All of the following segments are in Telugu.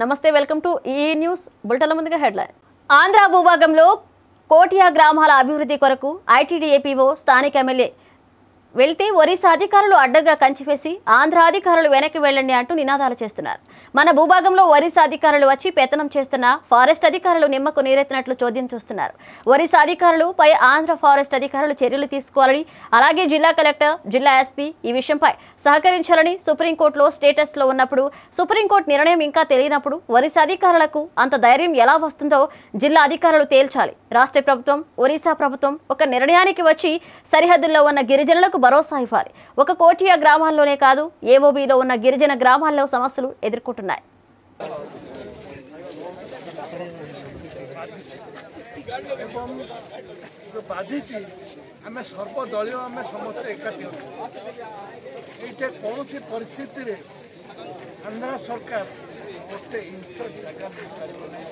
నమస్తే వెల్కమ్ టు ఈ న్యూస్ బులెటిన్ల ముందుగా హెడ్లైన్ ఆంధ్ర భూభాగంలో కోటియా గ్రామాల అభివృద్ధి కొరకు ఐటీడీ ఏపీఓ స్థానిక ఎమ్మెల్యే వెళ్తే ఒరిస్సా అధికారులు అడ్డగా కంచివేసి ఆంధ్ర అధికారులు వెనక్కి వెళ్ళండి అంటూ నినాదాలు చేస్తున్నారు మన భూభాగంలో ఒరిస్సా అధికారులు వచ్చి పెత్తనం చేస్తున్న ఫారెస్ట్ అధికారులు నిమ్మకు నీరెత్తినట్లు చోద్యం చూస్తున్నారు ఒరిస్సా అధికారులు పై ఆంధ్ర ఫారెస్ట్ అధికారులు చర్యలు తీసుకోవాలని అలాగే జిల్లా కలెక్టర్ జిల్లా ఎస్పీ ఈ విషయంపై సహకరించాలని సుప్రీంకోర్టులో స్టేటస్ లో ఉన్నప్పుడు సుప్రీంకోర్టు నిర్ణయం ఇంకా తెలియనప్పుడు ఒరిస్సా అధికారులకు అంత ధైర్యం ఎలా వస్తుందో జిల్లా అధికారులు తేల్చాలి రాష్ట్ర ప్రభుత్వం ఒరిస్సా ప్రభుత్వం ఒక నిర్ణయానికి వచ్చి సరిహద్దుల్లో ఉన్న గిరిజనులకు భరోసా ఇవ్వాలి ఒక కోటియా గ్రామాల్లోనే కాదు ఏఓబీలో ఉన్న గిరిజన గ్రామాల్లో సమస్యలు ఎదుర్కొంటున్నాయి ଏବଂ ଯୋଉ ବାଧିଛି ଆମେ ସର୍ବଦଳୀୟ ଆମେ ସମସ୍ତେ ଏକାଠି ଅଛୁ ଏଇଟା କୌଣସି ପରିସ୍ଥିତିରେ ଆନ୍ଧ୍ର ସରକାର ଗୋଟେ ଇଞ୍ଚ ଜାଗା ଦେଇପାରିବ ନାହିଁ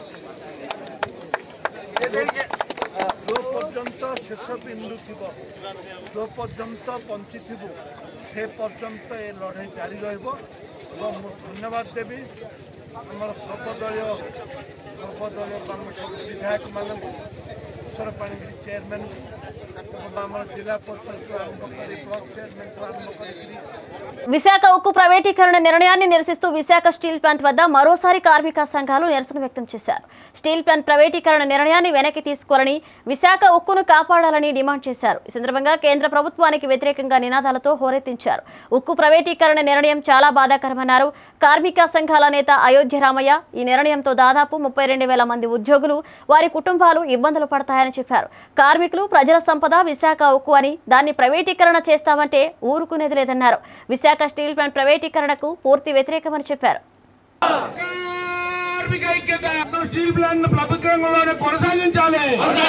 ଯୋଉ ପର୍ଯ୍ୟନ୍ତ ଶେଷ ବିନ୍ଦୁ ଥିବ ଯୋଉ ପର୍ଯ୍ୟନ୍ତ ବଞ୍ଚିଥିବୁ ସେ ପର୍ଯ୍ୟନ୍ତ ଏ ଲଢ଼େଇ ଜାରି ରହିବ ଏବଂ ମୁଁ ଧନ୍ୟବାଦ ଦେବି ଆମର ସର୍ବଦଳୀୟ ସର୍ବଦଳୀୟ ଆମ ସବୁ ବିଧାୟକମାନଙ୍କୁ ଈଶ୍ୱର ପାଣିଗ୍ରୀ ଚେୟାରମ୍ୟାନ୍ଙ୍କୁ ଏବଂ ଆମର ଜିଲ୍ଲା ପରିଷଦକୁ ଆରମ୍ଭ କରି ବ୍ଲକ ଚେୟାରମ୍ୟାନ୍କୁ ଆରମ୍ଭ କରିକିରି విశాఖ ఉక్కు ప్రైవేటీకరణ నిర్ణయాన్ని నిరసిస్తూ విశాఖ స్టీల్ ప్లాంట్ వద్ద మరోసారి కార్మిక సంఘాలు నిరసన వ్యక్తం చేశారు స్టీల్ ప్లాంట్ ప్రైవేటీకరణ నిర్ణయాన్ని వెనక్కి తీసుకోవాలని విశాఖ ఉక్కును కాపాడాలని డిమాండ్ చేశారు ఈ సందర్భంగా కేంద్ర ప్రభుత్వానికి వ్యతిరేకంగా నినాదాలతో హోరెత్తించారు ఉక్కు ప్రైవేటీకరణ నిర్ణయం చాలా బాధాకరమన్నారు కార్మిక సంఘాల నేత అయోధ్య రామయ్య ఈ నిర్ణయంతో దాదాపు ముప్పై రెండు వేల మంది ఉద్యోగులు వారి కుటుంబాలు ఇబ్బందులు పడతాయని చెప్పారు కార్మికులు ప్రజల సంపద విశాఖ ఉక్కు అని దాన్ని ప్రైవేటీకరణ చేస్తామంటే ఊరుకునేది లేదన్నారు విశాఖ స్టీల్ ప్లాంట్ ప్రైవేటీకరణకు పూర్తి వ్యతిరేకమని చెప్పారు కార్మిక ఐక్యత స్టీల్ ప్లాంట్ ప్రభుత్వ రంగంలోనే కొనసాగించాలి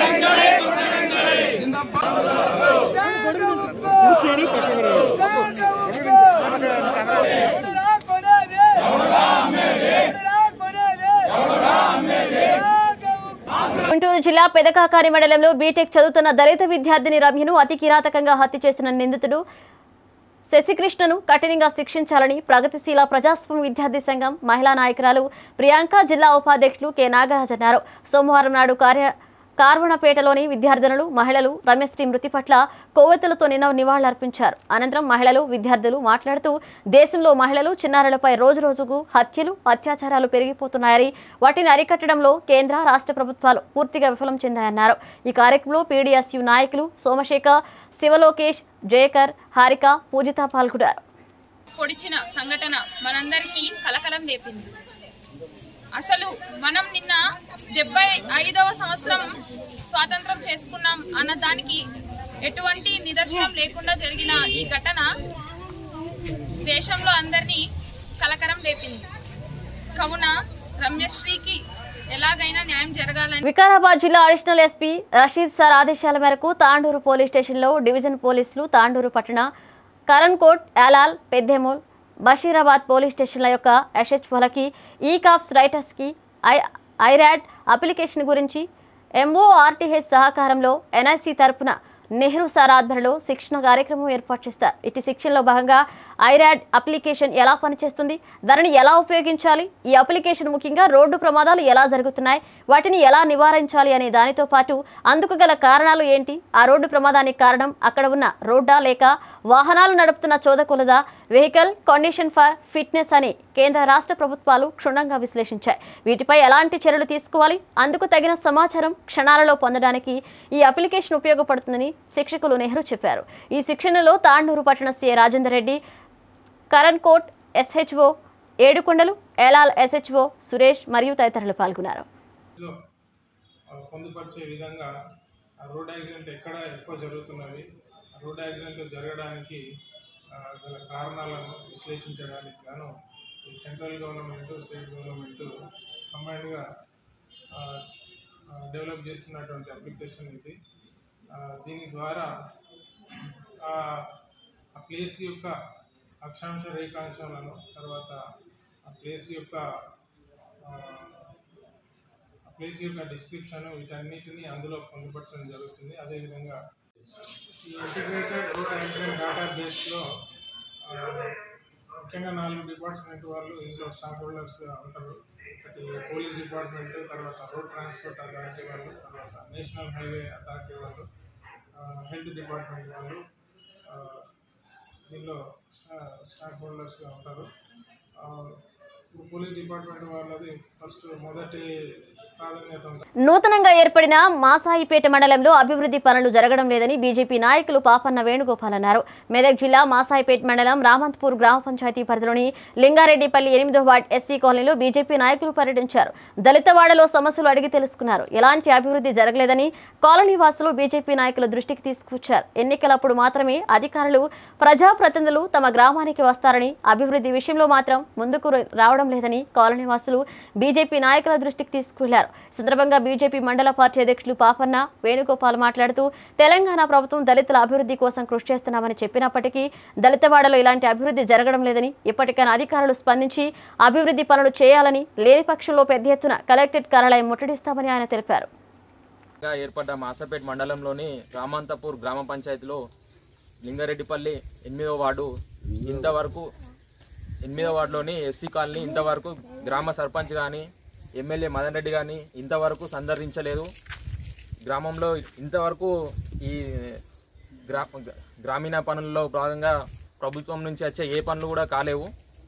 గుంటూరు జిల్లా పెదకాకాని మండలంలో బీటెక్ చదువుతున్న దళిత విద్యార్థిని రమ్యను అతి కిరాతకంగా హత్య చేసిన నిందితుడు శశికృష్ణను కఠినంగా శిక్షించాలని ప్రగతిశీల ప్రజాస్వామ్య విద్యార్థి సంఘం మహిళా నాయకురాలు ప్రియాంక జిల్లా ఉపాధ్యక్షులు కె నాగరాజ్ అన్నారు సోమవారం నాడు కార్య కార్వణపేటలోని విద్యార్థినులు మహిళలు రమ్యశ్రీ మృతి పట్ల కొవ్వొత్తులతో నిన్న నివాళులర్పించారు అనంతరం మహిళలు విద్యార్థులు మాట్లాడుతూ దేశంలో మహిళలు చిన్నారులపై రోజు రోజుకు హత్యలు అత్యాచారాలు పెరిగిపోతున్నాయని వాటిని అరికట్టడంలో కేంద్ర రాష్ట్ర ప్రభుత్వాలు పూర్తిగా విఫలం చెందాయన్నారు ఈ కార్యక్రమంలో పీడీఎస్యు నాయకులు సోమశేఖర్ శివలోకేష్ జయకర్ హారిక పూజిత పాల్గొన్నారు పొడిచిన సంఘటన మనందరికీ కలకలం లేపింది అసలు మనం నిన్న డెబ్బై ఐదవ సంవత్సరం స్వాతంత్రం చేసుకున్నాం అన్న దానికి ఎటువంటి నిదర్శనం లేకుండా జరిగిన ఈ ఘటన దేశంలో అందరినీ కలకలం లేపింది కావున రమ్యశ్రీకి ఎలాగైనా న్యాయం జరగాలని వికారాబాద్ జిల్లా అడిషనల్ ఎస్పీ రషీద్ సార్ ఆదేశాల మేరకు తాండూరు పోలీస్ స్టేషన్లో డివిజన్ పోలీసులు తాండూరు పట్టణ కరణ్కోట్ యాలాల్ పెద్దెమోల్ బషీరాబాద్ పోలీస్ స్టేషన్ల యొక్క ఎస్హెచ్ఓలకి ఈ కాప్స్ రైటర్స్కి ఐ ఐరాడ్ అప్లికేషన్ గురించి ఎంఓఆర్టీహెచ్ సహకారంలో ఎన్ఐసి తరపున నెహ్రూ సార్ ఆధ్వర్యంలో శిక్షణ కార్యక్రమం ఏర్పాటు చేస్తారు ఇటు శిక్షణలో భాగంగా ఐరాడ్ అప్లికేషన్ ఎలా పనిచేస్తుంది దానిని ఎలా ఉపయోగించాలి ఈ అప్లికేషన్ ముఖ్యంగా రోడ్డు ప్రమాదాలు ఎలా జరుగుతున్నాయి వాటిని ఎలా నివారించాలి అనే దానితో పాటు అందుకు గల కారణాలు ఏంటి ఆ రోడ్డు ప్రమాదానికి కారణం అక్కడ ఉన్న రోడ్డా లేక వాహనాలు నడుపుతున్న చోదకులదా వెహికల్ కండిషన్ ఫర్ ఫిట్నెస్ అని కేంద్ర రాష్ట్ర ప్రభుత్వాలు క్షుణ్ణంగా విశ్లేషించాయి వీటిపై ఎలాంటి చర్యలు తీసుకోవాలి అందుకు తగిన సమాచారం క్షణాలలో పొందడానికి ఈ అప్లికేషన్ ఉపయోగపడుతుందని శిక్షకులు నెహ్రూ చెప్పారు ఈ శిక్షణలో తాండూరు పట్టణ CI Rajender Reddy Karan Kot SHO Yedukondalu Yalal SHO Suresh మరియు తదితరులు పాల్గొన్నారు లో ఆ, పొందుపరిచే విధంగా ఆ రోడ్ యాక్సిడెంట్ ఎక్కడ ఎక్కువ జరుగుతున్నది ఆ రోడ్ యాక్సిడెంట్ జరగడానికి ఆ, గల కారణాలను విశ్లేషించడానికి గాను ఈ సెంట్రల్ గవర్నమెంట్ స్టేట్ గవర్నమెంట్ కంబైన్డ్గా డెవలప్ చేస్తున్నటువంటి అప్లికేషన్ ఇది ఆ, దీని ద్వారా ఆ ఆ ప్లేస్ యొక్క అక్షాంశ రేఖాంశాలను తర్వాత ఆ ప్లేస్ యొక్క ఆ, ఆ ప్లేస్ యొక్క డిస్క్రిప్షన్ వీటన్నిటిని అందులో పొందుపరచడం జరుగుతుంది అదేవిధంగా ఈ ఇంటిగ్రేటెడ్ రోడ్ యాక్సిడెంట్ డేటా బేస్లో ముఖ్యంగా నాలుగు డిపార్ట్మెంట్ వాళ్ళు ఇందులో స్టాక్ హోల్డర్స్ ఉంటారు ఒకటి పోలీస్ డిపార్ట్మెంట్ తర్వాత రోడ్ ట్రాన్స్పోర్ట్ అథారిటీ వాళ్ళు తర్వాత నేషనల్ హైవే అథారిటీ వాళ్ళు హెల్త్ డిపార్ట్మెంట్ వాళ్ళు ఆ, దీనిలో స్టా- స్టాక్ హోల్డర్స్గా ఉంటారు ఆ, ఇప్పుడు పోలీస్ డిపార్ట్మెంట్ వాళ్ళది ఫస్ట్ మొదటి ప్రాధాన్యత ఉంటుంది నూతనంగా ఏర్పడిన మాసాయిపేట మండలంలో అభివృద్ధి పనులు జరగడం లేదని బీజేపీ నాయకులు పాపన్న వేణుగోపాల్ అన్నారు మెదక్ జిల్లా మాసాయిపేట మండలం రామంతపూర్ గ్రామ పంచాయతీ పరిధిలోని లింగారెడ్డిపల్లి ఎనిమిదో వార్డ్ ఎస్సీ కాలనీలో బీజేపీ నాయకులు పర్యటించారు దళితవాడలో సమస్యలు అడిగి తెలుసుకున్నారు ఎలాంటి అభివృద్ధి జరగలేదని కాలనీ వాసులు బీజేపీ నాయకుల దృష్టికి తీసుకొచ్చారు ఎన్నికలప్పుడు మాత్రమే అధికారులు ప్రజాప్రతినిధులు తమ గ్రామానికి వస్తారని అభివృద్ధి విషయంలో మాత్రం ముందుకు రావడం లేదని కాలనీ వాసులు బీజేపీ నాయకుల దృష్టికి తీసుకువెళ్లారు ఈ సందర్భంగా బీజేపీ మండల పార్టీ అధ్యక్షులు పాపన్న వేణుగోపాల్ మాట్లాడుతూ తెలంగాణ ప్రభుత్వం దళితుల అభివృద్ధి కోసం కృషి చేస్తున్నామని చెప్పినప్పటికీ దళితవాడలో ఇలాంటి అభివృద్ధి జరగడం లేదని ఇప్పటికైనా అధికారులు స్పందించి అభివృద్ధి పనులు చేయాలని లేని పక్షంలో పెద్ద ఎత్తున కలెక్టరేట్ కార్యాలయం ముట్టడిస్తామని ఆయన తెలిపారు గా ఏర్పడ్డ మాసపేట్ మండలంలోని రామంతపూర్ గ్రామ పంచాయతీలో లింగారెడ్డిపల్లి ఎనిమిదో వార్డు ఇంతవరకు ఎనిమిదో వార్డులోని ఎస్సీ కాలనీ ఇంతవరకు గ్రామ సర్పంచ్ కానీ ఎమ్మెల్యే మదన్ రెడ్డి కానీ ఇంతవరకు సందర్శించలేదు గ్రామంలో ఇంతవరకు ఈ గ్రా గ్రామీణ పనుల్లో భాగంగా ప్రభుత్వం నుంచి వచ్చే ఏ పనులు కూడా కాలేవు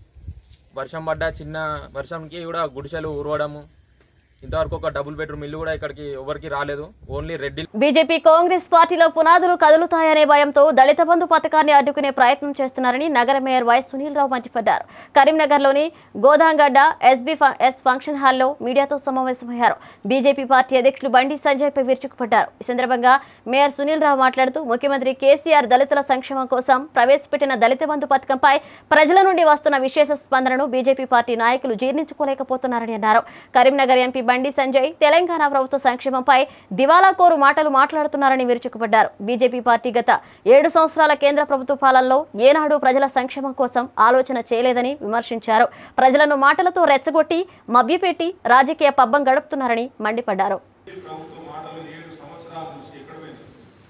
వర్షం పడ్డ చిన్న వర్షంకి కూడా గుడిసెలు ఊరవడము ఇంతవరకు ఒక డబుల్ బెడ్రూమ్ ఇల్లు కూడా ఇక్కడికి ఎవరికి రాలేదు ఓన్లీ రెడ్డి బీజేపీ కాంగ్రెస్ పార్టీలో పునాదులు కదులుతాయనే భయంతో దళిత బంధు పథకాన్ని అడ్డుకునే ప్రయత్నం చేస్తున్నారని నగర మేయర్ వై సునీల్ రావు మంచిపడ్డారు కరీంనగర్లోని గోదాంగడ్డ ఎస్బీ ఫ- ఎస్ ఫంక్షన్ హాల్లో మీడియాతో సమావేశమయ్యారు బీజేపీ పార్టీ అధ్యక్షులు బండి సంజయ్పై విరుచుకుపడ్డారు ఈ సందర్భంగా మేయర్ సునీల్ రావు మాట్లాడుతూ ముఖ్యమంత్రి కేసీఆర్ దళితుల సంక్షేమం కోసం ప్రవేశపెట్టిన దళిత బంధు పథకంపై ప్రజల నుండి వస్తున్న విశేష స్పందనను బీజేపీ పార్టీ నాయకులు జీర్ణించుకోలేకపోతున్నారని అన్నారు కరీంనగర్ ఎంపీ బండి సంజయ్ తెలంగాణ ప్రభుత్వ సంక్షేమంపై దివాలా కోరు మాటలు మాట్లాడుతున్నారని విరుచుకుపడ్డారు బీజేపీ పార్టీ గత ఏడు సంవత్సరాల కేంద్ర ప్రభుత్వ పాలనలో ఏనాడు ప్రజల సంక్షేమం కోసం ఆలోచన చేయలేదని విమర్శించారు ప్రజలను మాటలతో రెచ్చగొట్టి మభ్యపెట్టి రాజకీయ పబ్బం గడుపుతున్నారని మండిపడ్డారు ప్రభుత్వ మాటలు ఏడు సంవత్సరాల నుంచి ఎక్కడ పోయింది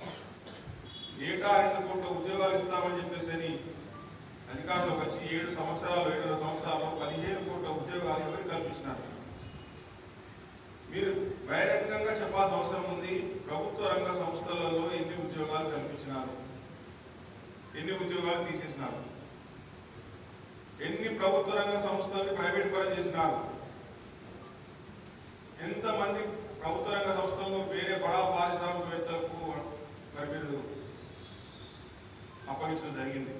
ఏటా రెండు కోట్ల ఉద్యోగాలు ఇస్తామని చెప్పేసి అని అధికారంలోకి వచ్చి ఏడు సంవత్సరాలు ఏడు సంవత్సరాలు పదిహేను కోట్ల ఉద్యోగాలు ఎవరికి కల్పించినారు మీరు బహిరంగంగా చెప్పాల్సిన అవసరం ఉంది ప్రభుత్వ రంగ సంస్థలలో ఎన్ని ఉద్యోగాలు కల్పించినారు ఎన్ని ఉద్యోగాలు తీసేసినారు ఎన్ని ప్రభుత్వ రంగ సంస్థల్ని ప్రైవేట్ పరం చేసినారు ఎంతమంది ప్రభుత్వ రంగ సంస్థలను వేరే బడా పారిశ్రామికవేత్తలకు మరి మీరు అప్పగించడం జరిగింది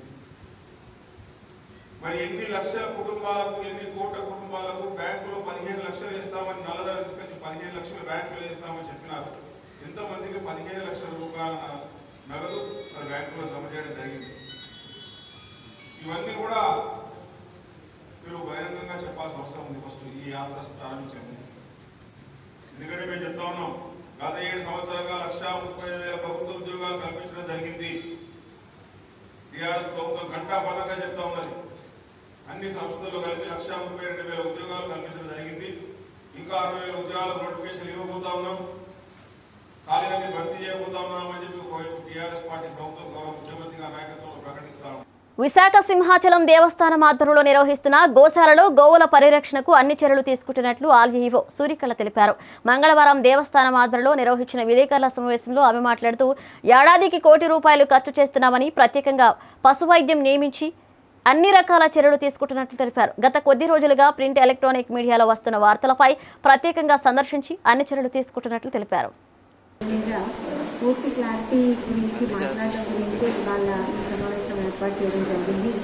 మరి ఎన్ని లక్షల కుటుంబాలకు ఎన్ని కోట్ల కుటుంబాలకు బ్యాంకులో పదిహేను లక్షలు ఇస్తామని నల్లధర తీసుకొచ్చి పదిహేను లక్షలు బ్యాంకులో ఇస్తామని చెప్పినారు ఎంతమందికి పదిహేను లక్షల రూపాయల నగదు మరి బ్యాంకులో జమ చేయడం జరిగింది ఇవన్నీ కూడా మీరు బహిరంగంగా చెప్పాల్సిన అవసరం ఉంది ఫస్ట్ ఈ యాత్ర ప్రారంభించండి ఎందుకంటే మేము చెప్తా ఉన్నాం గత ఏడు సంవత్సరాలుగా లక్షా ముప్పై వేల ప్రభుత్వ ఉద్యోగాలు కల్పించడం జరిగింది టీఆర్ఎస్ ప్రభుత్వం గంటా పథకంగా చెప్తా ఉన్నది అన్ని సంస్థల్లో కలిపి లక్షా ముప్పై రెండు వేల ఉద్యోగాలు కల్పించడం జరిగింది ఇంకా అరవై వేల ఉద్యోగాలకు నోటిఫికేషన్ ఇవ్వబోతా ఉన్నాం ఖాళీలన్నీ భర్తీ చేయబోతా ఉన్నాం అని చెప్పి టీఆర్ఎస్ పార్టీ ప్రభుత్వం గౌరవ ముఖ్యమంత్రి గారి నాయకత్వంలో ప్రకటిస్తా ఉన్నాం విశాఖ సింహాచలం దేవస్థానం ఆధ్వర్యంలో నిర్వహిస్తున్న గోశాలలో గోవుల పరిరక్షణకు అన్ని చర్యలు తీసుకుంటున్నట్లు ఆలయ ఈవో సూర్యకళ తెలిపారు మంగళవారం దేవస్థానం ఆధ్వర్యంలో నిర్వహించిన విలేకరుల సమావేశంలో ఆమె మాట్లాడుతూ ఏడాదికి కోటి రూపాయలు ఖర్చు చేస్తున్నామని ప్రత్యేకంగా పశు వైద్యం నియమించి అన్ని రకాల చర్యలు తీసుకుంటున్నట్లు తెలిపారు గత కొద్ది రోజులుగా ప్రింట్ ఎలక్ట్రానిక్ మీడియాలో వస్తున్న వార్తలపై ప్రత్యేకంగా సందర్శించి అన్ని చర్యలు తీసుకుంటున్నట్లు తెలిపారు మీద పూర్తి క్లారిటీ గురించి మాట్లాడడం గురించి వాళ్ళ ఈ సమావేశం ఏర్పాటు చేయడం జరిగింది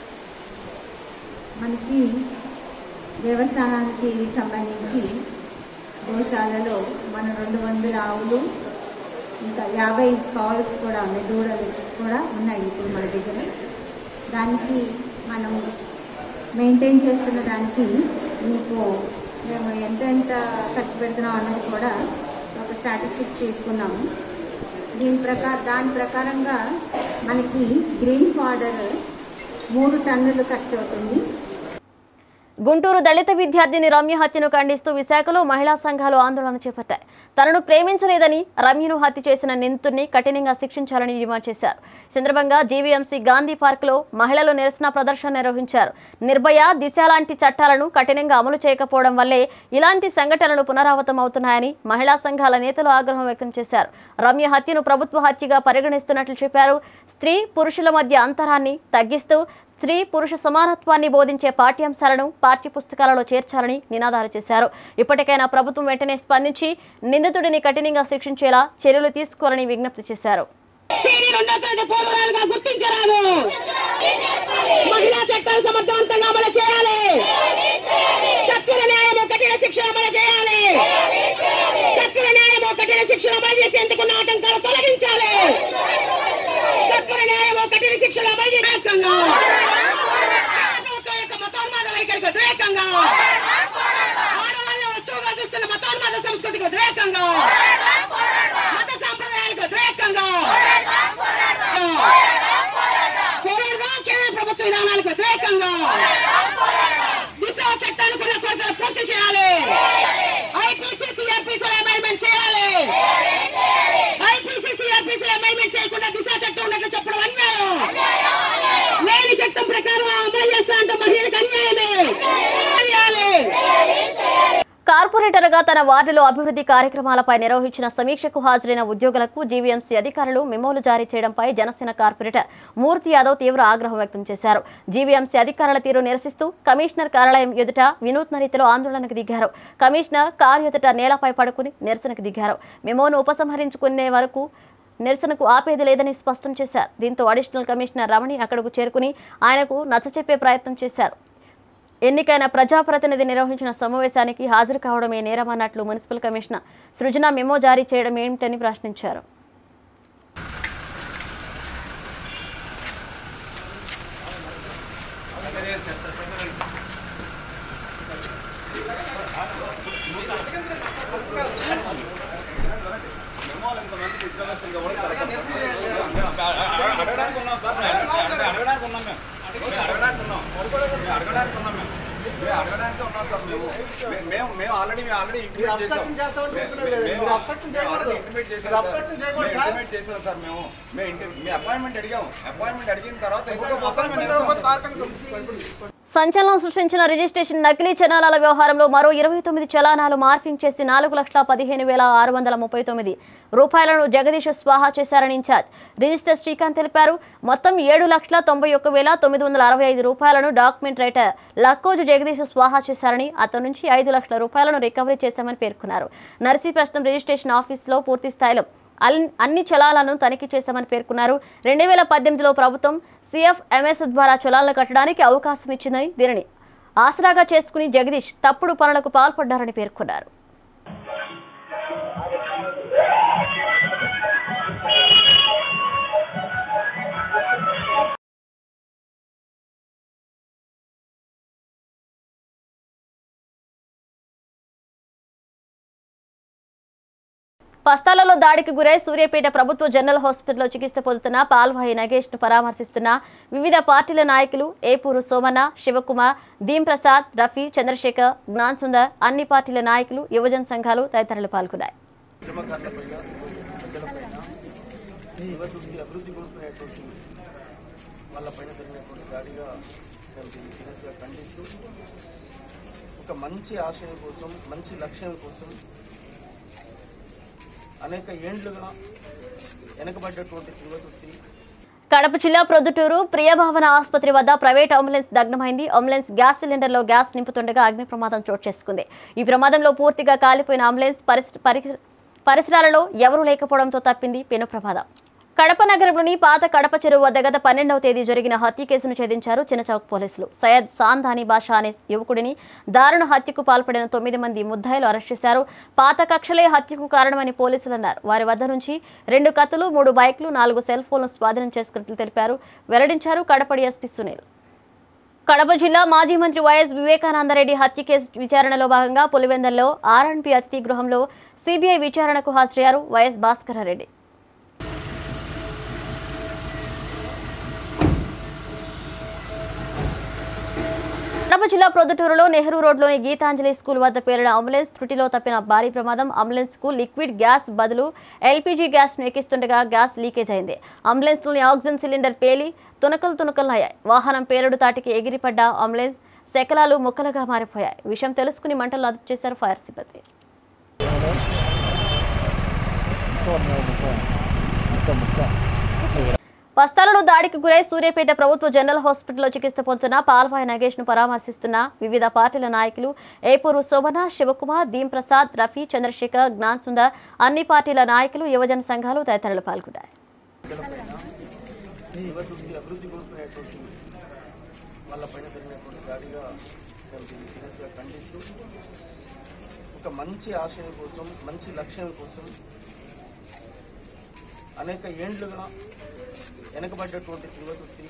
మనకి దేవస్థానానికి సంబంధించి గోశాలలో మన రెండు వందల ఆవులు ఇంకా యాభై కాల్స్ కూడా ఉన్నాయి దూడలు కూడా ఉన్నాయి ఇప్పుడు మన దగ్గర దానికి మనం మెయింటైన్ చేస్తున్న దానికి మీకు మేము ఎంత ఎంత ఖర్చు పెడుతున్నాం అన్నది కూడా ఒక స్టాటిస్టిక్స్ తీసుకున్నాము దీని ప్రకారం దాని ప్రకారంగా మనకి గ్రీన్ ఫాడర్ మూడు టన్నులు ఖర్చు అవుతుంది గుంటూరు దళిత విద్యార్థిని రమ్య హత్యను ఖండిస్తూ విశాఖలో మహిళా సంఘాలు ఆందోళన చేపట్టాయి తనను ప్రేమించలేదని రమ్యను హత్య చేసిన నిందితుడిని కఠినంగా శిక్షించాలని డిమాండ్ చేశారు ఈ సందర్భంగా జీవీఎంసీ గాంధీ పార్క్ లో మహిళలు నిరసన ప్రదర్శన నిర్వహించారు నిర్భయ దిశ లాంటి చట్టాలను కఠినంగా అమలు చేయకపోవడం వల్లే ఇలాంటి సంఘటనలు పునరావృతం అవుతున్నాయని మహిళా సంఘాల నేతలు ఆగ్రహం వ్యక్తం చేశారు రమ్య హత్యను ప్రభుత్వ హత్యగా పరిగణిస్తున్నట్లు చెప్పారు స్త్రీ పురుషుల మధ్య అంతరాన్ని తగ్గిస్తూ స్త్రీ పురుష సమానత్వాన్ని బోధించే పాఠ్యాంశాలను పాఠ్య పుస్తకాలలో చేర్చాలని నినాదాలు చేశారు ఇప్పటికైనా ప్రభుత్వం వెంటనే స్పందించి నిందితుడిని కఠినంగా శిక్షించేలా చర్యలు తీసుకోవాలని విజ్ఞప్తి చేశారు సిరి రెండో తరగతి పోరాలుగా గుర్తించరాదు మహిళా చట్టాలు సమర్థవంతంగా అమలు చేయాలి చక్కర న్యాయము కఠిన శిక్షణ అమలు చేయాలి చక్కర న్యాయము కఠిన శిక్షణ అమలు చేసేందుకు ఉన్న ఆటంకాలు తొలగించాలి చక్కర న్యాయము కఠిన శిక్షణ అమలు చేసేకంగా ప్రభుత్వం యొక్క మతోన్మాద వైఖరికి వ్యతిరేకంగా ఆడవాళ్ళని వస్తువుగా చూస్తున్న మతోన్మాద సంస్కృతికి వ్యతిరేకంగా మత సాంప్రదాయాలకు వ్యతిరేకంగా పోరాడదాం కేంద్ర ప్రభుత్వ విధానాలకు వ్యతిరేకంగా దిశ చట్టానికి ఉన్న కొరతలు పూర్తి చేయాలి ఐపీసీ సిఆర్పీసీలో అమెండ్మెంట్ చేయాలి ఐపీసీ సిఆర్పీసీలో అమెండ్మెంట్ చేయకుండా దిశ చట్టం ఉన్నట్లు చెప్పడం అన్యాయం లేని చట్టం ప్రకారం అమలు చేస్తా అంటే మహిళలకు అన్యాయమే చేయాలి కార్పొరేటర్గా తన వార్డులో అభివృద్ధి కార్యక్రమాలపై నిర్వహించిన సమీక్షకు హాజరైన ఉద్యోగులకు జీవీఎంసీ అధికారులు మెమోలు జారీ చేయడంపై జనసేన కార్పొరేటర్ మూర్తి యాదవ్ తీవ్ర ఆగ్రహం వ్యక్తం చేశారు జీవీఎంసీ అధికారుల తీరు నిరసిస్తూ కమిషనర్ కార్యాలయం ఎదుట వినూత్న రీతిలో ఆందోళనకు దిగారు కమిషనర్ కారు ఎదుట నేలపై పడుకుని నిరసనకు దిగారు మెమోను ఉపసంహరించుకునే వరకు నిరసనకు ఆపేది లేదని స్పష్టం చేశారు దీంతో అడిషనల్ కమిషనర్ రమణి అక్కడకు చేరుకుని ఆయనకు నచ్చచెప్పే ప్రయత్నం చేశారు ఎన్నికైన ప్రజాప్రతినిధి నిర్వహించిన సమావేశానికి హాజరు కావడమే నేరమన్నట్లు మున్సిపల్ కమిషనర్ సృజన మెమో జారీ చేయడం ఏమిటని ప్రశ్నించారు అడగడానికి ఉన్నాం సార్ మేము అడగడానికి ఉన్నాం మేము మేము అడగడానికి ఉన్నాం మేము అడగడానికి ఉన్నాం మేము మేము అడగడానికి ఉన్నాం సార్ మేము మే- మేము మేము ఆల్రెడీ మేము ఆల్రెడీ ఇంటిమేట్ చేసాం మే- మే- మేము ఆల్రెడీ ఇంటిమేట్ చేసాం సార్ మేము ఇంటిమేట్ చేసాం సార్ మేము మేము ఇంటి మీ అపాయింట్మెంట్ అడిగాం అపాయింట్మెంట్ అడిగిన తర్వాత ఎప్పుడో మొత్తం మేము నిరసన సంచలనం సృష్టించిన రిజిస్ట్రేషన్ నకిలీ చలానాల వ్యవహారంలో మరో ఇరవై తొమ్మిది చలానాలు మార్పింగ్ చేసి నాలుగు లక్షల పదిహేను వేల ఆరు వందల ముప్పై తొమ్మిది రూపాయలను జగదీష్ స్వాహా చేశారని ఇన్ఛార్జ్ రిజిస్టర్ శ్రీకాంత్ తెలిపారు మొత్తం ఏడు లక్షల తొంభై ఒక్క వేల తొమ్మిది వందల అరవై ఐదు రూపాయలను డాక్యుమెంట్ రైటర్ లక్కోజు జగదీష్ స్వాహా చేశారని అతని నుంచి ఐదు లక్షల రూపాయలను రికవరీ చేశామని పేర్కొన్నారు నర్సీపట్నం రిజిస్ట్రేషన్ ఆఫీసులో పూర్తి స్థాయిలో అల్- అన్ని చలాలను తనిఖీ చేశామని పేర్కొన్నారు రెండు వేల పద్దెనిమిదిలో ప్రభుత్వం సీఎఫ్ ఎంఎస్ ద్వారా చలాలను కట్టడానికి అవకాశం ఇచ్చిందని దీనిని ఆసరాగా చేసుకుని జగదీష్ తప్పుడు పనులకు పాల్పడ్డారని పేర్కొన్నారు పస్తాలలో దాడికి గురై సూర్యాపేట ప్రభుత్వ జనరల్ హాస్పిటల్లో చికిత్స పొందుతున్న పాల్వాయి నగేష్ ను పరామర్శిస్తున్న వివిధ పార్టీల నాయకులు ఏపూరు సోమన్న శివకుమార్ దీం ప్రసాద్ రఫీ చంద్రశేఖర్ జ్ఞాన్ సుందర్ అన్ని పార్టీల నాయకులు యువజన సంఘాలు తదితరులు పాల్గొన్నారు ఉద్యమకారులపైన ప్రజలపైన అభివృద్ధి అభివృద్ధి కోరుకునేటువంటి వాళ్ళపైన జరిగినటువంటి దాడిగా మేము దీన్ని సీరియస్గా ఖండిస్తూ ఒక మంచి ఆశయం కోసం మంచి లక్ష్యం కోసం అనేక ఏండ్లుగా వెనకబడ్డటువంటి యువతృప్తి కడప జిల్లా ప్రొద్దుటూరు ప్రియభావన ఆసుపత్రి వద్ద ప్రైవేట్ అంబులెన్స్ దగ్ధమైంది అంబులెన్స్ గ్యాస్ సిలిండర్లో గ్యాస్ నింపుతుండగా అగ్ని ప్రమాదం చోటు చేసుకుంది ఈ ప్రమాదంలో పూర్తిగా కాలిపోయిన అంబులెన్స్ పరిస- పరి- పరిసరాలలో ఎవరూ లేకపోవడంతో తప్పింది పెను ప్రమాదం కడప నగరంలోని పాత కడప చెరువు వద్ద గత పన్నెండవ తేదీ జరిగిన హత్య కేసును ఛేదించారు చిన్నచౌక్ పోలీసులు సయ్యద్ సాంధాని బాషా అనే యువకుడిని దారుణ హత్యకు పాల్పడిన తొమ్మిది మంది ముద్దాయిలు అరెస్ట్ చేశారు పాత కక్షలే హత్యకు కారణమని పోలీసులు అన్నారు వారి వద్ద నుంచి రెండు కత్తులు మూడు బైక్లు నాలుగు సెల్ ఫోన్లు స్వాధీనం చేసుకున్నట్లు తెలిపారు వెల్లడించారు కడప ఎస్పీ సునీల్ కడప జిల్లా మాజీ మంత్రి వైఎస్ వివేకానందరెడ్డి హత్య కేసు విచారణలో భాగంగా పులివెందల్లో ఆర్ఎండ్పీ అతిథి గృహంలో సిబిఐ విచారణకు హాజరయ్యారు వైఎస్ భాస్కరరెడ్డి కడప జిల్లా ప్రొద్దుటూరులో నెహ్రూ రోడ్లోని గీతాంజలి స్కూల్ వద్ద పేరిన అంబులెన్స్ త్రుటిలో తప్పిన భారీ ప్రమాదం అంబులెన్స్ కు లిక్విడ్ గ్యాస్ బదులు ఎల్పీజీ గ్యాస్ ను ఎక్కిస్తుండగా గ్యాస్ లీకేజ్ అయింది అంబులెన్స్ లోని ఆక్సిజన్ సిలిండర్ పేలి తునకలు తునకలయ్యాయి వాహనం పేలుడు తాటికి ఎగిరిపడ్డ అంబులెన్స్ శకలాలు ముక్కలుగా మారిపోయాయి విషయం తెలుసుకుని మంటలు అదుపు చేశారు ఫైర్ సిబ్బంది బస్తాలలో దాడికి గురై సూర్యాపేట ప్రభుత్వ జనరల్ హాస్పిటల్లో చికిత్స పొందుతున్న పాల్వాయి నగేష్ ను పరామర్శిస్తున్న వివిధ పార్టీల నాయకులు ఏపూరు శోభన శివకుమార్ దీం ప్రసాద్ రఫీ చంద్రశేఖర్ జ్ఞాన్ సుందర్ అన్ని పార్టీల నాయకులు యువజన సంఘాలు తదితరులు పాల్గొన్నారు యువతుడికి అభివృద్ధి కోరుకునేటువంటి వాళ్ళ పైన జరిగినటువంటి దాడిగా మేము దీన్ని సీరియస్గా ఖండిస్తూ ఒక మంచి ఆశయం కోసం మంచి లక్ష్యం కోసం అనేక ఏండ్లుగా వెనకబడ్డటువంటి యువతుర్తి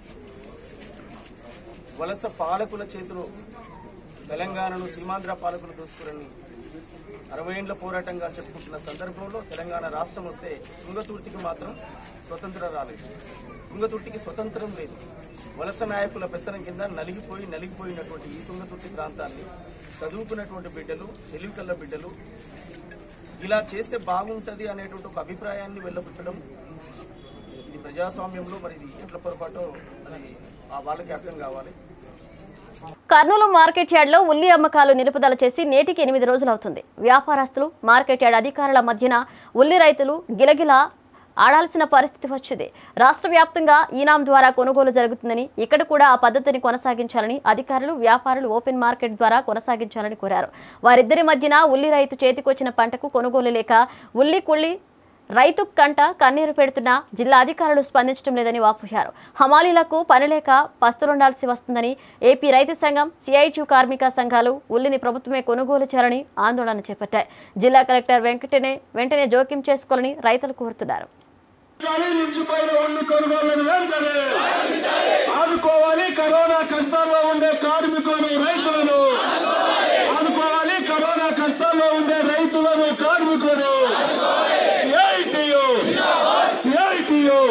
వలస పాలకుల చేతిలో తెలంగాణను సీమాంధ్ర పాలకులు దోసుకురని అరవై ఏండ్ల పోరాటంగా చెప్పుకుంటున్న సందర్భంలో తెలంగాణ రాష్ట్రం వస్తే తుంగతుర్తికి మాత్రం స్వతంత్రం రాలేదు తుంగతుర్తికి స్వతంత్రం లేదు వలస నాయకుల పెత్తనం కింద నలిగిపోయి నలిగిపోయినటువంటి ఈ తుంగతుర్తి ప్రాంతాన్ని చదువుకున్నటువంటి బిడ్డలు తెలివికల్ల బిడ్డలు ఇలా చేస్తే బాగుంటది అనేటువంటి ఒక అభిప్రాయాన్ని వెళ్ళబుచ్చడం ఇది ప్రజాస్వామ్యంలో మరి ఇది ఎట్ల పొరపాటో అది ఆ వాళ్ళకి అర్థం కావాలి కర్నూలు మార్కెట్ యార్డ్లో ఉల్లి అమ్మకాలు నిలుపుదల చేసి నేటికి ఎనిమిది రోజులవుతుంది వ్యాపారస్తులు మార్కెట్ యార్డ్ అధికారుల మధ్యన ఉల్లి రైతులు గిలగిల ఆడాల్సిన పరిస్థితి వచ్చింది రాష్ట్ర వ్యాప్తంగా ఈనాం ద్వారా కొనుగోలు జరుగుతుందని ఇక్కడ కూడా ఆ పద్ధతిని కొనసాగించాలని అధికారులు వ్యాపారులు ఓపెన్ మార్కెట్ ద్వారా కొనసాగించాలని కోరారు వారిద్దరి మధ్యన ఉల్లి రైతు చేతికొచ్చిన పంటకు కొనుగోలు లేక ఉల్లి కుళ్ళి రైతు కంట కన్నీరు పెడుతున్నా జిల్లా అధికారులు స్పందించడం లేదని వాపోయారు హమాలీలకు పనిలేక పస్తులుండాల్సి వస్తుందని ఏపీ రైతు సంఘం సిఐటియు కార్మిక సంఘాలు ఉల్లిని ప్రభుత్వమే కొనుగోలు చేయాలని ఆందోళన చేపట్టాయి జిల్లా కలెక్టర్ వెంకటనే వెంటనే జోక్యం చేసుకోవాలని రైతులు కోరుతున్నారు నిలిచిపోయిన ఒళ్ళు కొనుగోళ్లను వెంటనే ఆదుకోవాలి కరోనా కష్టాల్లో ఉండే కార్మికులను రైతులను ఆదుకోవాలి కరోనా కష్టాల్లో ఉండే రైతులను కార్మికులను సిఐటియు సిఐటియు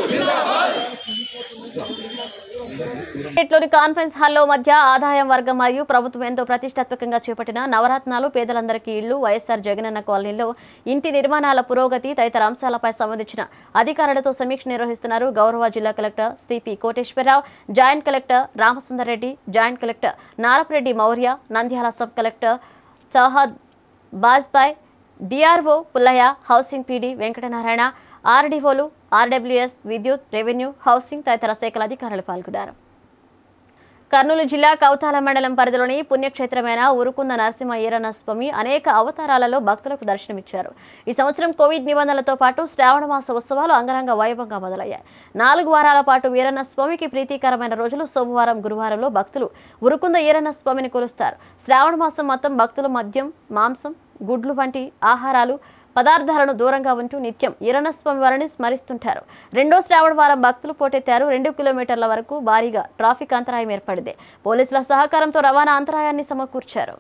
లోని కాన్ఫరెన్స్ హాల్లో మధ్య ఆదాయం వర్గం మరియు ప్రభుత్వం ఎంతో ప్రతిష్టాత్మకంగా చేపట్టిన నవరత్నాలు పేదలందరికీ ఇళ్లు వైఎస్ఆర్ జగనన్న కాలనీలో ఇంటి నిర్మాణాల పురోగతి తదితర అంశాలపై సంబంధించిన అధికారులతో సమీక్ష నిర్వహిస్తున్నారు గౌరవ జిల్లా collector CP Koteswararao joint collector Ramasundar Reddy joint collector Narapareddy Maurya Nandyal sub collector Chahat Bajpai DRO Pullaiah housing PD Venkatanarayana ఆర్డీఓలు ఆర్డబ్ల్యూఎస్ విద్యుత్ రెవెన్యూ హౌసింగ్ తదితర శాఖల అధికారులు పాల్గొన్నారు కర్నూలు జిల్లా కౌతాల మండలం పరిధిలోని పుణ్యక్షేత్రమైన ఉరుకుంద నరసింహ ఈరన్న స్వామి అనేక అవతారాలలో భక్తులకు దర్శనమిచ్చారు ఈ సంవత్సరం కోవిడ్ నిబంధనలతో పాటు శ్రావణ మాస ఉత్సవాలు అంగరంగ వైభవంగా మొదలయ్యాయి నాలుగు వారాల పాటు వీరన్న స్వామికి ప్రీతికరమైన రోజులు సోమవారం గురువారంలో భక్తులు ఉరుకుంద ఈరన్న స్వామిని కొలుస్తారు శ్రావణ మాసం మొత్తం భక్తులు మద్యం మాంసం గుడ్లు వంటి ఆహారాలు పదార్థాలను దూరంగా ఉంటూ నిత్యం ఈరన్నస్వామి వారిని స్మరిస్తుంటారు రెండో శ్రావణ వారం భక్తులు పోటెత్తారు రెండు కిలోమీటర్ల వరకు భారీగా ట్రాఫిక్ అంతరాయం ఏర్పడింది పోలీసుల సహకారంతో రవాణా అంతరాయాన్ని సమకూర్చారు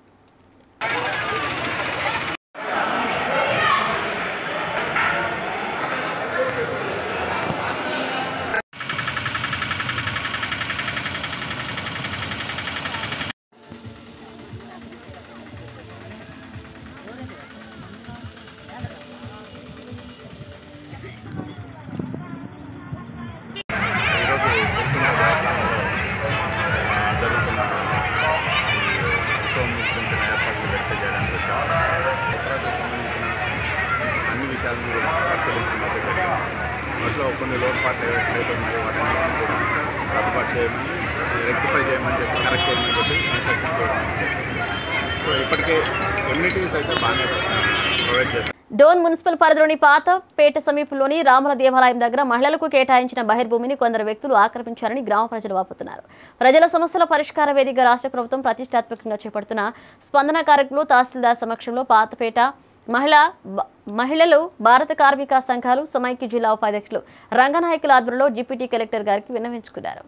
అన్ని విషయాలను కూడా పరిశీలించడం జరిగింది వాటిలో కొన్ని లోటుపాట్లు ఏవైతే ఉన్నాయో వాటిని కూడా సర్దుబాటు చేయమని రెక్టిఫై చేయమని చెప్పి కరెక్ట్ చేయమని చెప్పి ఇన్స్ట్రక్షన్స్ ఇవ్వడం జరిగింది. సో ఇప్పటికే కమ్యూనిటీస్ అయితే బాగానే ప్రొవైడ్ చేస్తారు డోన్ మున్సిపల్ పరిధిలోని పాత పేట సమీపంలోని రాముల దేవాలయం దగ్గర మహిళలకు కేటాయించిన బహిర్భూమిని కొందరు వ్యక్తులు ఆక్రమించారని గ్రామ ప్రజలు వాపోతున్నారు ప్రజల సమస్యల పరిష్కార వేదికగా రాష్ట్ర ప్రభుత్వం ప్రతిష్టాత్మకంగా చేపడుతున్న స్పందన కార్యక్రమంలో తహసీల్దార్ సమక్షంలో పాతపేట మహిళా బ- మహిళలు భారత కార్మిక సంఘాలు సమైక్య జిల్లా ఉపాధ్యక్షులు రంగనాయకుల ఆధ్వర్యంలో డిప్యూటీ కలెక్టర్ గారికి విన్నవించుకున్నారు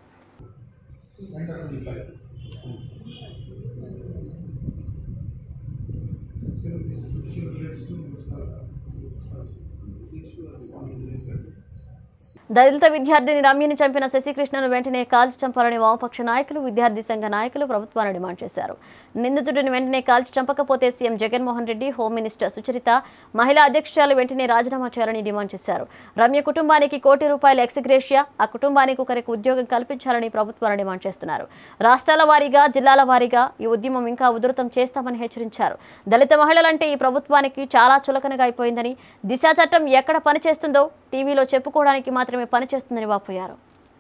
దళిత విద్యార్థిని రమ్యని చంపిన శశికృష్ణను వెంటనే కాల్చి చంపాలని వామపక్ష నాయకులు విద్యార్థి సంఘ నాయకులు ప్రభుత్వాన్ని డిమాండ్ చేశారు నిందితుడిని వెంటనే కాల్చి చంపకపోతే CM Jaganmohan Reddy home minister Sucharitha మహిళా అధ్యక్షురాలు వెంటనే రాజీనామా చేయాలని డిమాండ్ చేశారు రమ్య కుటుంబానికి కోటి రూపాయల ఎక్స్గ్రేషియా ఆ కుటుంబానికి ఒకరికి ఉద్యోగం కల్పించాలని ప్రభుత్వాన్ని డిమాండ్ చేస్తున్నారు రాష్ట్రాల వారీగా జిల్లాల వారీగా ఈ ఉద్యమం ఇంకా ఉధృతం చేస్తామని హెచ్చరించారు దళిత మహిళలంటే ఈ ప్రభుత్వానికి చాలా చులకనగా అయిపోయిందని దిశా చట్టం ఎక్కడ పనిచేస్తుందో టీవీలో చెప్పుకోవడానికి మాత్రమే పనిచేస్తుందని వాపోయారు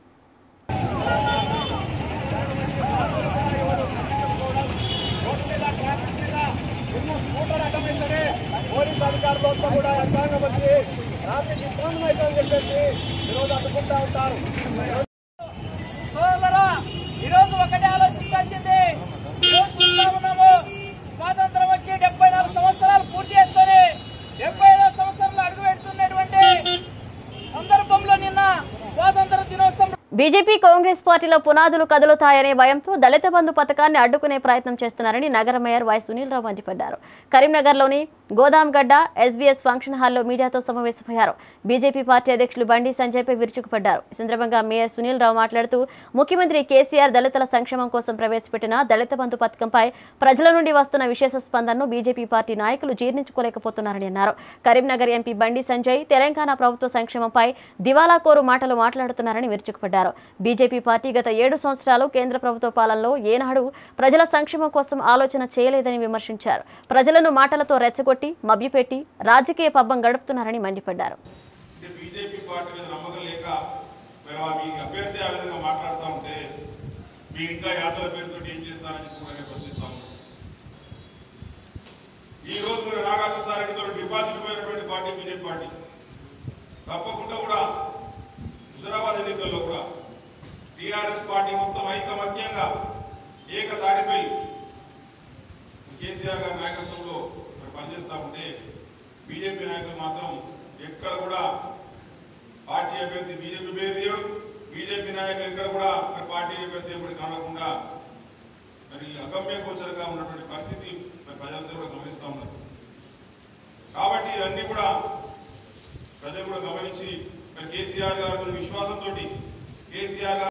పోలీస్ అధికారులతో కూడా యంత్రాంగం వచ్చి రాత్రికి ఇబ్బంది అవుతుందని చెప్పేసి ఈరోజు అడ్డుకుంటా ఉంటారు సోదరులారా ఈరోజు ఒకటే ఆలోచించాల్సింది ఈరోజు చూస్తా ఉన్నాము స్వాతంత్రం వచ్చి డెబ్బై నాలుగు సంవత్సరాలు పూర్తి చేసుకొని డెబ్బై ఐదో సంవత్సరాలు అడుగు పెడుతున్నటువంటి సందర్భంలో నిన్న స్వాతంత్ర దినోత్సవం బీజేపీ కాంగ్రెస్ పార్టీలో పునాదులు కదులుతాయనే భయంతో దళిత బంధు పథకాన్ని అడ్డుకునే ప్రయత్నం చేస్తున్నారని నగర మేయర్ వై సునీల్ రావు మండిపడ్డారు కరీంనగర్లోని గోదాంగడ్డ ఎస్బీఎస్ ఫంక్షన్ హాల్లో మీడియాతో సమావేశమయ్యారు బీజేపీ పార్టీ అధ్యక్షులు బండి సంజయ్పై విరుచుకుపడ్డారు ఈ సందర్భంగా మేయర్ సునీల్ రావు మాట్లాడుతూ ముఖ్యమంత్రి కేసీఆర్ దళితుల సంక్షేమం కోసం ప్రవేశపెట్టిన దళిత బంధు పథకంపై ప్రజల నుండి వస్తున్న విశేష స్పందనను బీజేపీ పార్టీ నాయకులు జీర్ణించుకోలేకపోతున్నారని అన్నారు కరీంనగర్ ఎంపీ బండి సంజయ్ తెలంగాణ ప్రభుత్వ సంక్షేమంపై దివాలా కోరు మాటలు మాట్లాడుతున్నారని విరుచుకుపడ్డారు బీజేపీ పార్టీ గత ఏడు సంవత్సరాలు కేంద్ర ప్రభుత్వ పాలనలో ఏనాడు ప్రజల సంక్షేమం కోసం ఆలోచన చేయలేదని విమర్శించారు ప్రజలను మాటలతో రెచ్చగొట్టి మభ్యపెట్టి రాజకీయ పబ్బం గడుపుతున్నారని మండిపడ్డారు అంటే బీజేపీ పార్టీ మీద నమ్మకం లేక మేము ఆ మీ అభ్యర్థి ఆ విధంగా మాట్లాడుతూ ఉంటే మీరు ఇంకా యాత్రల పేరుతో ఏం చేస్తారని చెప్పి మేము ప్రశ్నిస్తాము ఈ రోజు మీరు నాగార్జున సార్ గారు డిపాజిట్ పోయినటువంటి పార్టీ బీజేపీ పార్టీ తప్పకుండా కూడా హుజరాబాద్ ఎన్నికల్లో కూడా టీఆర్ఎస్ పార్టీ మొత్తం ఐకమత్యంగా ఏకతాటిపై కేసీఆర్ గారి నాయకత్వంలో మరి పనిచేస్తా ఉంటే బీజేపీ నాయకులు మాత్రం ఎక్కడ కూడా పార్టీ అభ్యర్థి బీజేపీ పేరు తీయడం బీజేపీ నాయకులు ఎక్కడ కూడా మరి పార్టీ అభ్యర్థి ఎప్పుడు కానకుండా మరి అగమ్య గోచరంగా ఉన్నటువంటి పరిస్థితి మరి ప్రజలందరూ కూడా గమనిస్తూ ఉన్నారు కాబట్టి ఇవన్నీ కూడా ప్రజలు కూడా గమనించి మరి కేసీఆర్ గారి మీద విశ్వాసంతో కేసీఆర్ గారు